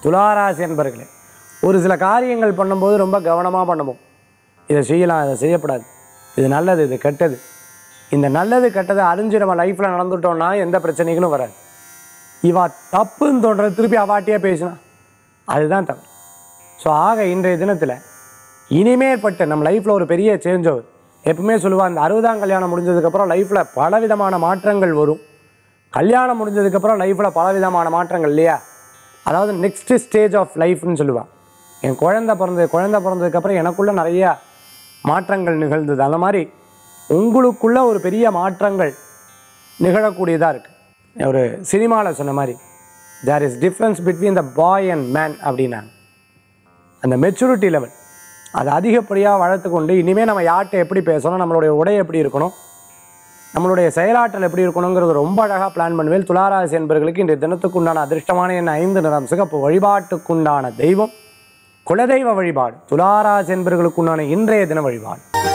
துளாராசி என்பர்களே ஒரு சில காரியங்கள் பண்ணும்போது ரொம்ப கவனமாக பண்ணுவோம் இதை செய்யலாம் இதை செய்யக்கூடாது இது நல்லது இது கெட்டது இந்த நல்லது கெட்டது அறிஞ்சு நம்ம லைஃப்பில் நடந்துட்டோம்னா எந்த பிரச்சனைகளும் வராது இவா தப்புன்னு தோன்றது திருப்பி அவாட்டியே பேசினா அதுதான் தப்பு ஸோ ஆக இன்றைய தினத்தில் இனிமேற்பட்ட நம்ம லைஃப்பில் ஒரு பெரிய சேஞ்ச் ஆகுது எப்பவுமே சொல்லுவா அந்த அறுபதாம் கல்யாணம் முடிஞ்சதுக்கப்புறம் லைஃப்பில் பலவிதமான மாற்றங்கள் வரும் கல்யாணம் முடிஞ்சதுக்கப்புறம் லைஃப்பில் பலவிதமான மாற்றங்கள் இல்லையா அதாவது நெக்ஸ்ட் ஸ்டேஜ் ஆஃப் லைஃப்னு சொல்லுவாள் என் குழந்தை பிறந்தது குழந்தை பிறந்ததுக்கப்புறம் எனக்குள்ளே நிறையா மாற்றங்கள் நிகழ்ந்தது அந்த மாதிரி உங்களுக்குள்ள ஒரு பெரிய மாற்றங்கள் நிகழக்கூடியதாக இருக்குது ஒரு சினிமாவில் சொன்ன மாதிரி there is difference between the boy and man அப்படின்னாங்க அந்த மெச்சூரிட்டி லெவல் அதை அதிகப்படியாக வளர்த்து கொண்டு இனிமேல் நம்ம யார்கிட்ட எப்படி பேசணும் நம்மளுடைய உடை எப்படி இருக்கணும் நம்மளுடைய செயலாற்றல் எப்படி இருக்கணுங்கிறது ரொம்ப அழகாக பிளான் பண்ணுவேன் துளாராசி என்பவர்களுக்கு இன்றைய தினத்துக்குண்டான அதிர்ஷ்டமான என் ஐந்து நிறம் சிகப்பு வழிபாட்டுக்குண்டான தெய்வம் குலதெய்வ வழிபாடு துளாராசி என்பவர்களுக்குண்டான இன்றைய தின வழிபாடு